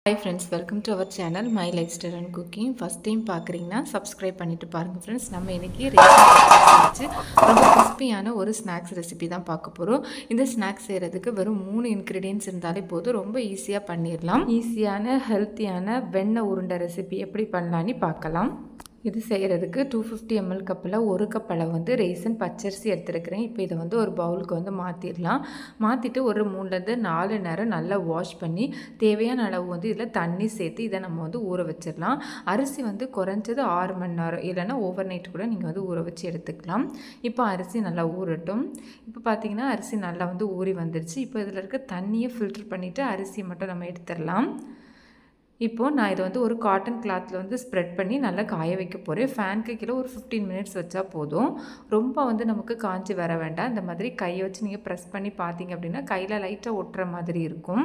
hi friends welcome to our channel my lifestyle and cooking first time பார்க்குறீங்கன்னா subscribe பண்ணிட்டு பாருங்கள் friends நம்ம இன்றைக்கி வச்சு ரொம்ப கிறிஸ்பியான ஒரு ஸ்நாக்ஸ் ரெசிபி தான் பார்க்க போகிறோம் இந்த ஸ்நாக்ஸ் செய்கிறதுக்கு வெறும் மூணு இன்க்ரீடியன்ஸ் இருந்தாலே போதும் ரொம்ப ஈஸியாக பண்ணிடலாம் ஈஸியான ஹெல்த்தியான வெண்ணெய் உருண்டை ரெசிபி எப்படி பண்ணலான்னு பார்க்கலாம் இது செய்கிறதுக்கு டூ ஃபிஃப்டி எம்எல் கப்பில் ஒரு கப் அளவு வந்து ரேசன் பச்சரிசி எடுத்துருக்கிறேன் இப்போ இதை வந்து ஒரு பவுலுக்கு வந்து மாற்றிடலாம் மாற்றிட்டு ஒரு மூணுலேருந்து நாலு நேரம் நல்லா வாஷ் பண்ணி தேவையான அளவு வந்து இதில் தண்ணி சேர்த்து இதை நம்ம வந்து ஊற வச்சிடலாம் அரிசி வந்து குறைஞ்சது ஆறு மணி நேரம் இல்லைன்னா ஓவர் நைட் கூட நீங்கள் வந்து ஊற வச்சு எடுத்துக்கலாம் இப்போ அரிசி நல்லா ஊறட்டும் இப்போ பார்த்தீங்கன்னா அரிசி நல்லா வந்து ஊறி வந்துருச்சு இப்போ இதில் இருக்க தண்ணியை ஃபில்டர் பண்ணிவிட்டு அரிசியை மட்டும் நம்ம எடுத்துடலாம் இப்போது நான் இதை வந்து ஒரு காட்டன் கிளாத்தில் வந்து ஸ்ப்ரெட் பண்ணி நல்லா காய வைக்க போகிறேன் ஃபேனுக்கு கீழே ஒரு ஃபிஃப்டீன் மினிட்ஸ் வச்சா போதும் ரொம்ப வந்து நமக்கு காஞ்சி வர வேண்டாம் இந்த மாதிரி கையை வச்சு நீங்கள் ப்ரெஸ் பண்ணி பார்த்தீங்க அப்படின்னா கையில் லைட்டாக ஒட்டுற மாதிரி இருக்கும்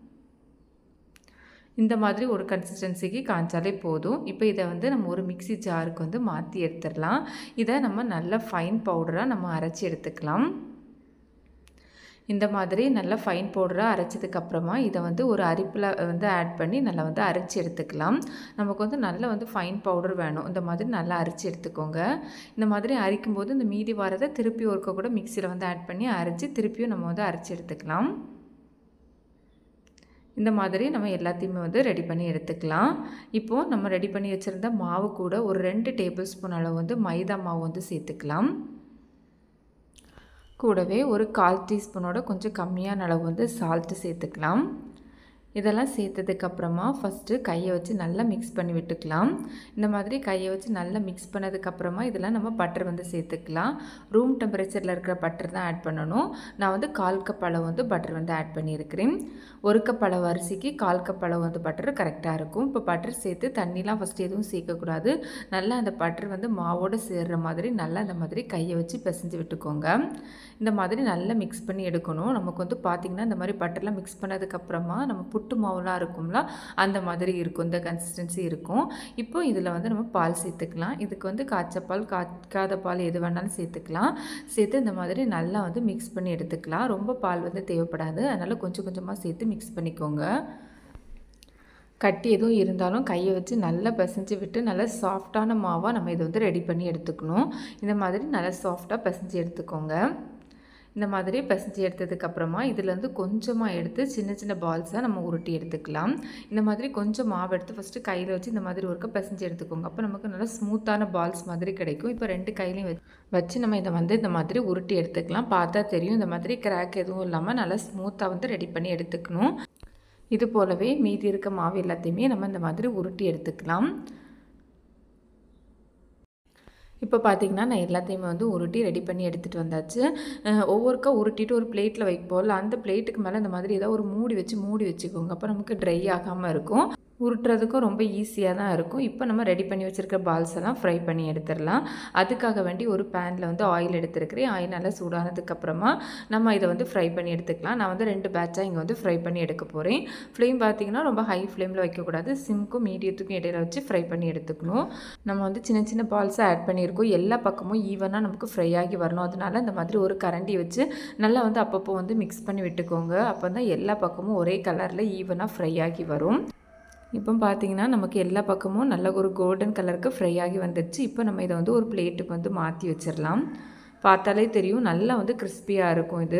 இந்த மாதிரி ஒரு கன்சிஸ்டன்சிக்கு காய்ச்சாலே போதும் இப்போ இதை வந்து நம்ம ஒரு மிக்சி ஜாருக்கு வந்து மாற்றி எடுத்துடலாம் இதை நம்ம நல்ல ஃபைன் பவுடராக நம்ம அரைச்சி எடுத்துக்கலாம் இந்த மாதிரி நல்லா ஃபைன் பவுடராக அரைச்சதுக்கப்புறமா இதை வந்து ஒரு அரிப்பில் வந்து ஆட் பண்ணி நல்லா வந்து அரைச்சி எடுத்துக்கலாம் நமக்கு வந்து நல்லா வந்து ஃபைன் பவுடர் வேணும் இந்த மாதிரி நல்லா அரைச்சி எடுத்துக்கோங்க இந்த மாதிரி அரைக்கும் போது இந்த மீதி வரதை திருப்பி ஒருக்க கூட மிக்சியில் வந்து ஆட் பண்ணி அரைச்சி திருப்பியும் நம்ம வந்து அரைச்சி எடுத்துக்கலாம் இந்த மாதிரி நம்ம எல்லாத்தையுமே வந்து ரெடி பண்ணி எடுத்துக்கலாம் இப்போது நம்ம ரெடி பண்ணி வச்சுருந்த மாவு கூட ஒரு ரெண்டு டேபிள் ஸ்பூன் அளவு வந்து மைதா மாவு வந்து சேர்த்துக்கலாம் கூடவே ஒரு கால் டீஸ்பூனோட கொஞ்சம் கம்மியான அளவு வந்து சால்ட்டு சேர்த்துக்கலாம் இதெல்லாம் சேர்த்ததுக்கப்புறமா ஃபஸ்ட்டு கையை வச்சு நல்லா மிக்ஸ் பண்ணி விட்டுக்கலாம் இந்த மாதிரி கையை வச்சு நல்லா மிக்ஸ் பண்ணதுக்கப்புறமா இதெல்லாம் நம்ம பட்டர் வந்து சேர்த்துக்கலாம் ரூம் டெம்பரேச்சரில் இருக்கிற பட்டர் தான் ஆட் பண்ணணும் நான் வந்து கால் கப் அளவு வந்து பட்டர் வந்து ஆட் பண்ணியிருக்கிறேன் ஒரு கப் அளவு அரிசிக்கு கால் கப் அளவு வந்து பட்டர் கரெக்டாக இருக்கும் இப்போ பட்டர் சேர்த்து தண்ணிலாம் ஃபஸ்ட்டு எதுவும் சேர்க்கக்கூடாது நல்லா அந்த பட்டர் வந்து மாவோடு சேர்கிற மாதிரி நல்லா அந்த மாதிரி கையை வச்சு பிசைஞ்சு விட்டுக்கோங்க இந்த மாதிரி நல்லா மிக்ஸ் பண்ணி எடுக்கணும் நமக்கு வந்து பார்த்திங்கன்னா இந்த மாதிரி பட்டர்லாம் மிக்ஸ் பண்ணதுக்கப்புறமா நம்ம புட்டு மாவுலாம் இருக்கும்ல அந்த மாதிரி இருக்கும் இந்த கன்சிஸ்டன்சி இருக்கும் இப்போ இதில் வந்து நம்ம பால் சேர்த்துக்கலாம் இதுக்கு வந்து காய்ச்ச பால் காய்க்காத பால் எது வேணாலும் சேர்த்துக்கலாம் சேர்த்து இந்த மாதிரி நல்லா வந்து மிக்ஸ் பண்ணி எடுத்துக்கலாம் ரொம்ப பால் வந்து தேவைப்படாது அதனால் கொஞ்சம் கொஞ்சமாக சேர்த்து மிக்ஸ் பண்ணிக்கோங்க கட்டி எதுவும் இருந்தாலும் கையை வச்சு நல்லா பிசைஞ்சு விட்டு நல்லா சாஃப்டான மாவாக நம்ம இதை வந்து ரெடி பண்ணி எடுத்துக்கணும் இந்த மாதிரி நல்லா சாஃப்டாக பிசைஞ்சு எடுத்துக்கோங்க இந்த மாதிரி பிசைஞ்சு எடுத்ததுக்கப்புறமா இதுலேருந்து கொஞ்சமாக எடுத்து சின்ன சின்ன பால்ஸாக நம்ம உருட்டி எடுத்துக்கலாம் இந்த மாதிரி கொஞ்சம் மாவு எடுத்து ஃபஸ்ட்டு கையில் வச்சு இந்த மாதிரி ஒருக்க பிசைஞ்சு எடுத்துக்கோங்க அப்போ நமக்கு நல்லா ஸ்மூத்தான பால்ஸ் மாதிரி கிடைக்கும் இப்போ ரெண்டு கையிலையும் வச்சு வச்சு நம்ம இதை வந்து இந்த மாதிரி உருட்டி எடுத்துக்கலாம் பார்த்தா தெரியும் இந்த மாதிரி கிராக் எதுவும் இல்லாமல் நல்லா ஸ்மூத்தாக வந்து ரெடி பண்ணி எடுத்துக்கணும் இது போலவே மீதி இருக்க மாவு எல்லாத்தையுமே நம்ம இந்த மாதிரி உருட்டி எடுத்துக்கலாம் இப்போ பார்த்தீங்கன்னா நான் எல்லாத்தையுமே வந்து உருட்டி ரெடி பண்ணி எடுத்துகிட்டு வந்தாச்சு ஒவ்வொருக்கா உருட்டிட்டு ஒரு பிளேட்டில் வைப்போம்ல அந்த பிளேட்டுக்கு மேலே இந்த மாதிரி ஏதாவது ஒரு மூடி வச்சு மூடி வச்சுக்கோங்க அப்போ நமக்கு ட்ரை ஆகாமல் இருக்கும் உருட்டுறதுக்கும் ரொம்ப ஈஸியாக தான் இருக்கும் இப்போ நம்ம ரெடி பண்ணி வச்சுருக்க பால்ஸ் எல்லாம் ஃப்ரை பண்ணி எடுத்துடலாம் அதுக்காக வேண்டி ஒரு பேனில் வந்து ஆயில் எடுத்துருக்கிறேன் ஆயில் நல்லா சூடானதுக்கப்புறமா நம்ம இதை வந்து ஃப்ரை பண்ணி எடுத்துக்கலாம் நான் வந்து ரெண்டு பேட்சாக இங்கே வந்து ஃப்ரை பண்ணி எடுக்க போகிறேன் ஃப்ளேம் பார்த்திங்கன்னா ரொம்ப ஹை ஃப்ளேமில் வைக்கக்கூடாது சிம்க்கும் மீடியத்துக்கும் இடையில வச்சு ஃப்ரை பண்ணி எடுத்துக்கணும் நம்ம வந்து சின்ன சின்ன பால்ஸை ஆட் பண்ணியிருக்கோம் எல்லா பக்கமும் ஈவனாக நமக்கு ஃப்ரை ஆகி வரணும் அதனால இந்த மாதிரி ஒரு கரண்டி வச்சு நல்லா வந்து அப்பப்போ வந்து மிக்ஸ் பண்ணி விட்டுக்கோங்க அப்போ தான் எல்லா பக்கமும் ஒரே கலரில் ஈவனாக ஃப்ரை ஆகி வரும் இப்போ பார்த்தீங்கன்னா நமக்கு எல்லா பக்கமும் நல்ல ஒரு கோல்டன் கலருக்கு ஃப்ரை ஆகி வந்துடுச்சு இப்போ நம்ம இதை வந்து ஒரு பிளேட்டுக்கு வந்து மாற்றி வச்சிடலாம் பார்த்தாலே தெரியும் நல்லா வந்து கிறிஸ்பியாக இருக்கும் இது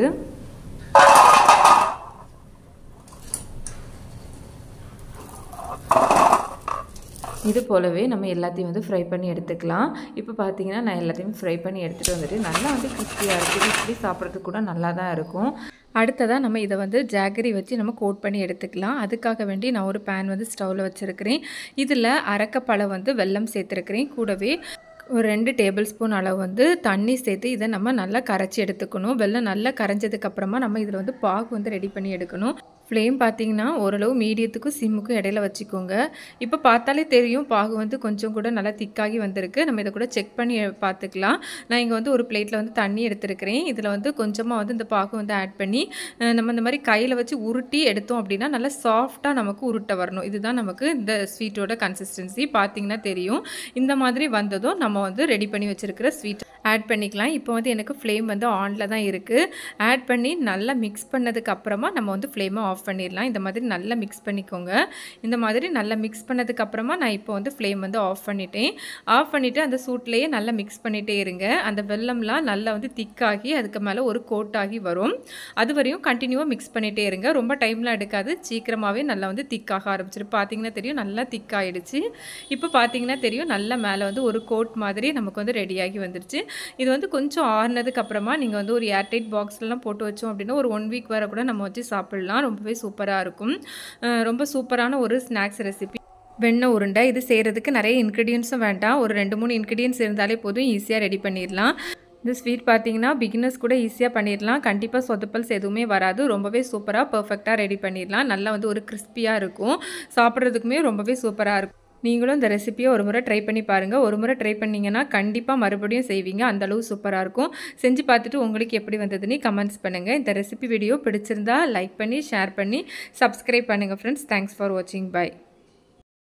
இது போலவே நம்ம எல்லாத்தையும் வந்து ஃப்ரை பண்ணி எடுத்துக்கலாம் இப்போ பார்த்தீங்கன்னா நான் எல்லாத்தையும் ஃப்ரை பண்ணி எடுத்துகிட்டு வந்துட்டு நல்லா வந்து கிறிஸ்பியாக இருக்குது இப்படி சாப்பிட்றதுக்கு கூட நல்லா தான் இருக்கும் அடுத்ததாக நம்ம இதை வந்து ஜாகரி வச்சு நம்ம கோட் பண்ணி எடுத்துக்கலாம் அதுக்காக வேண்டி நான் ஒரு பேன் வந்து ஸ்டவ்வில் வச்சுருக்கிறேன் இதில் அரைக்கப்பழம் வந்து வெல்லம் சேர்த்துருக்கிறேன் கூடவே ஒரு ரெண்டு டேபிள் ஸ்பூன் அளவு வந்து தண்ணி சேர்த்து இதை நம்ம நல்லா கரைச்சி எடுத்துக்கணும் வெள்ளம் நல்லா கரைஞ்சதுக்கப்புறமா நம்ம இதில் வந்து பாகு வந்து ரெடி பண்ணி எடுக்கணும் ஃப்ளேம் பார்த்தீங்கன்னா ஓரளவு மீடியத்துக்கும் சிம்முக்கும் இடையில வச்சுக்கோங்க இப்போ பார்த்தாலே தெரியும் பாகு வந்து கொஞ்சம் கூட நல்லா திக்காகி வந்திருக்கு நம்ம இதை கூட செக் பண்ணி பார்த்துக்கலாம் நான் இங்கே வந்து ஒரு பிளேட்டில் வந்து தண்ணி எடுத்துருக்கிறேன் இதில் வந்து கொஞ்சமாக வந்து இந்த பாகு வந்து ஆட் பண்ணி நம்ம இந்த மாதிரி கையில் வச்சு உருட்டி எடுத்தோம் அப்படின்னா நல்லா சாஃப்டாக நமக்கு உருட்ட வரணும் இதுதான் நமக்கு இந்த ஸ்வீட்டோட கன்சிஸ்டன்சி பார்த்தீங்கன்னா தெரியும் இந்த மாதிரி வந்ததும் நம்ம வந்து ரெடி பண்ணி வச்சுருக்கிற ஸ்வீட் ஆட் பண்ணிக்கலாம் இப்போ வந்து எனக்கு ஃப்ளேம் வந்து ஆனில் தான் இருக்குது ஆட் பண்ணி நல்லா மிக்ஸ் பண்ணதுக்கு அப்புறமா நம்ம வந்து ஃப்ளேமை ஆஃப் பண்ணிடலாம் இந்த மாதிரி நல்லா மிக்ஸ் பண்ணிக்கோங்க இந்த மாதிரி நல்லா மிக்ஸ் பண்ணதுக்கு அப்புறமா நான் இப்போ வந்து ஃப்ளேம் வந்து ஆஃப் பண்ணிட்டேன் ஆஃப் பண்ணிவிட்டு அந்த சூட்லேயே நல்லா மிக்ஸ் பண்ணிகிட்டே இருங்க அந்த வெள்ளம்லாம் நல்லா வந்து திக்காகி அதுக்கு மேலே ஒரு கோட்டாகி வரும் அது வரையும் கண்டினியூவாக மிக்ஸ் பண்ணிகிட்டே இருங்க ரொம்ப டைம்லாம் எடுக்காது சீக்கிரமாகவே நல்லா வந்து திக்காக ஆரம்பிச்சிடும் பார்த்தீங்கன்னா தெரியும் நல்லா திக்காயிடுச்சு இப்போ பார்த்தீங்கன்னா தெரியும் நல்லா மேலே வந்து ஒரு கோட் மாதிரி நமக்கு வந்து ரெடியாகி வந்துருச்சு இது வந்து கொஞ்சம் ஆறுனதுக்கு அப்புறமா நீங்கள் வந்து ஒரு ஏர்டைட் பாக்ஸ்லாம் போட்டு வச்சோம் அப்படின்னா ஒரு ஒன் வீக் வரை கூட நம்ம வச்சு சாப்பிட்லாம் ரொம்பவே சூப்பராக இருக்கும் அஹ் ரொம்ப சூப்பரான ஒரு ஸ்நாக்ஸ் ரெசிபி வெண்ணெய் உருண்டை இது செய்கிறதுக்கு நிறைய இன்க்ரீடியன்ஸும் வேண்டாம் ஒரு ரெண்டு மூணு இன்க்ரீடியன்ஸ் இருந்தாலே போதும் ஈஸியாக ரெடி பண்ணிடலாம் இந்த ஸ்வீட் பார்த்தீங்கன்னா பிகினர்ஸ் கூட ஈஸியாக பண்ணிடலாம் கண்டிப்பாக சொதப்பல்ஸ் எதுவுமே வராது ரொம்பவே சூப்பராக பர்ஃபெக்டாக ரெடி பண்ணிடலாம் நல்லா வந்து ஒரு கிறிஸ்பியாக இருக்கும் சாப்பிட்றதுக்குமே ரொம்பவே சூப்பராக இருக்கும் நீங்களும் இந்த ரெசிபியை ஒரு முறை ட்ரை பண்ணி பாருங்கள் ஒரு முறை ட்ரை பண்ணிங்கன்னா கண்டிப்பாக மறுபடியும் செய்வீங்க அந்தளவு சூப்பராக இருக்கும் செஞ்சு பார்த்துட்டு உங்களுக்கு எப்படி வந்ததுன்னு கமெண்ட்ஸ் பண்ணுங்கள் இந்த ரெசிபி வீடியோ பிடிச்சிருந்தா லைக் பண்ணி ஷேர் பண்ணி சப்ஸ்கிரைப் பண்ணுங்கள் ஃப்ரெண்ட்ஸ் தேங்க்ஸ் ஃபார் வாட்சிங் பை